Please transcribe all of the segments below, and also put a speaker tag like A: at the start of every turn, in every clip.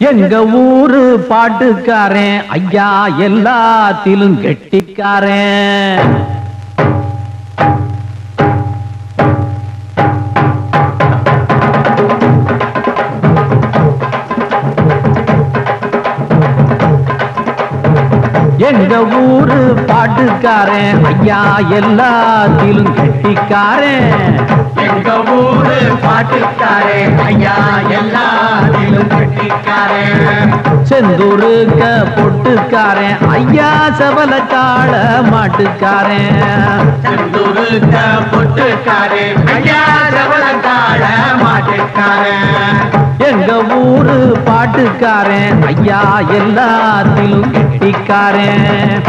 A: எங்க ஊரு பாட்டுக்காரன் ஐயா எல்லாத்திலும் கெட்டிக்காரன் எங்க ஊரு பாட்டுக்காரன் ஐயா எல்லாத்திலும் கெட்டிக்காரன்
B: எங்க ஊரு பாட்டுக்காரே ஐயா எல்லாத்திலும் கட்டிக்காரே
A: செந்தூருக்க பொட்டுக்காரன் ஐயா சபலக்கால மாட்டுக்காரன்
B: செந்தூருக்க பொட்டுக்காரே ஐயா சவளக்கார மாட்டுக்காரே
A: எங்க ஊரு பாட்டுக்காரன் ஐயா எல்லாத்திலும் கெட்டிக்காரன்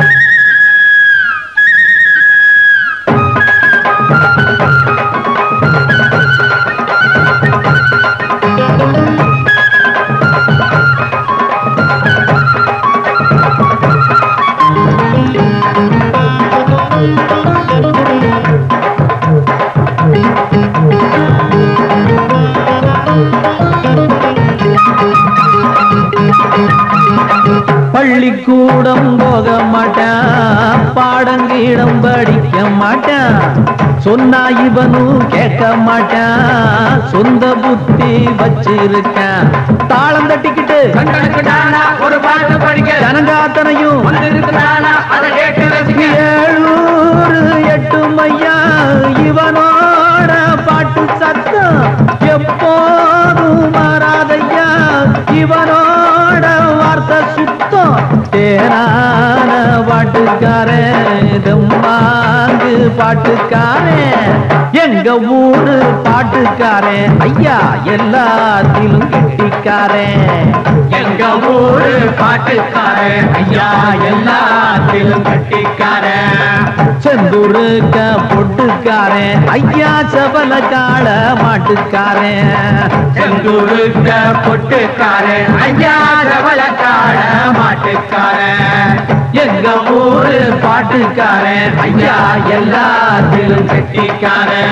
A: பள்ளிக்கூடம் போக மாட்டான் பாடங்கீடம் படிக்க மாட்டான் சொன்னா இவனும் கேட்க மாட்டான் சொந்த புத்தி வச்சிருக்கான் தாளம் தட்டிக்கிட்டு
B: கண்களுக்கு நானா ஒரு பாட்டு படிக்க
A: ஜனங்காத்தனையும்
B: வந்திருக்கு நானா அதை கேட்டு ரசிக்க
A: ஏழூரு எட்டு மையா இவனோட பாட்டு சத்தம் எப்போதும் மாறாதையா இவனோட வார்த்தை சுத்தம் தேனான பாட்டுக்காரன் தெம்மாங்கு பாட்டுக்காரன் எங்க ஊரு பாட்டுக்காரன் ஐயா எல்லாத்திலும் கெட்டிக்காரன்
B: எங்க ஊரு பாட்டுக்காரே ஐயா எல்லாத்திலும் கட்டிக்காரே
A: செந்தூருக்க பொட்டுக்காரன் ஐயா சபல கால மாட்டுக்காரன்
B: செந்தூருக்க பொட்டுக்காரே ஐயா ரவளக்கார மாட்டுக்காரே
A: எங்க ஊரு பாட்டுக்காரன் ஐயா எல்லாத்திலும்
B: கட்டிக்காரே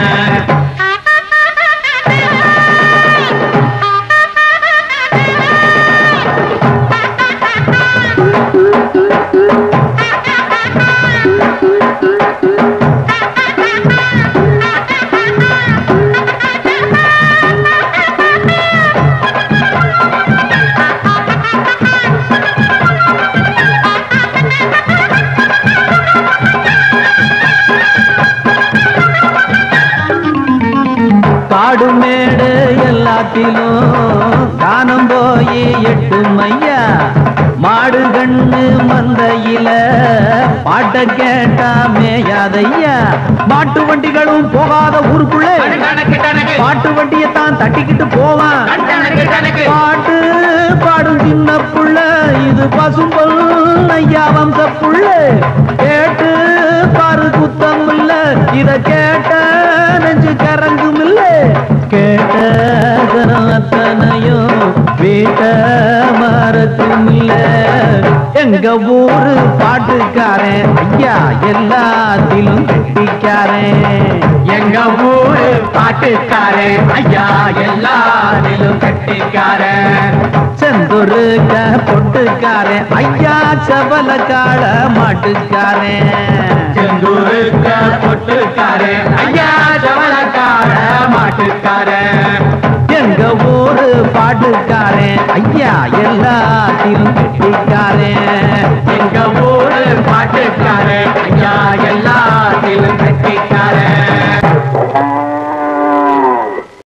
A: காடு மேடு எல்லாத்திலும் காணம் போய் எட்டு மையா மாடு கண்ணு மந்தையில பாட்ட கேட்டா மேயாதையா மாட்டு வண்டிகளும் போகாத ஊருக்குள்ளே
B: கணக்கு கணக்கு
A: பாட்டு வண்டியத்தான் தட்டிக்கிட்டு போவான்
B: கணக்கு கணக்கு
A: பாட்டு பாடும் சின்ன புள்ள இது பசும்பொல் ஐயா வம்ச புள்ள கேட்டு பாரு குத்தம் இல்ல இத கேட்ட நெஞ்சு கரங்கும் இல்ல கேட்ட கரம் அத்தனையும் வீட்ட மறக்கும் இல்ல எங்க ஊரு பாட்டுக்காரன் ஐயா எல்லாத்திலும் கெட்டிக்காரன்
B: எங்க ஊரு பாட்டுக்காரே ஐயா எல்லாரிலும் கட்டிக்காரே
A: செந்தூருக்க பொட்டுக்காரன் ஐயா சபல கால மாட்டுக்காரன்
B: செந்தூருக்க பொட்டுக்காரே ஐயா ஜவளக்கார மாட்டுக்காரே
A: எங்க ஊரு பாட்டுக்காரன் ஐயா எல்லாத்திலும் கெட்டிக்காரன்
B: எங்க ஊரு பாட்டுக்காரே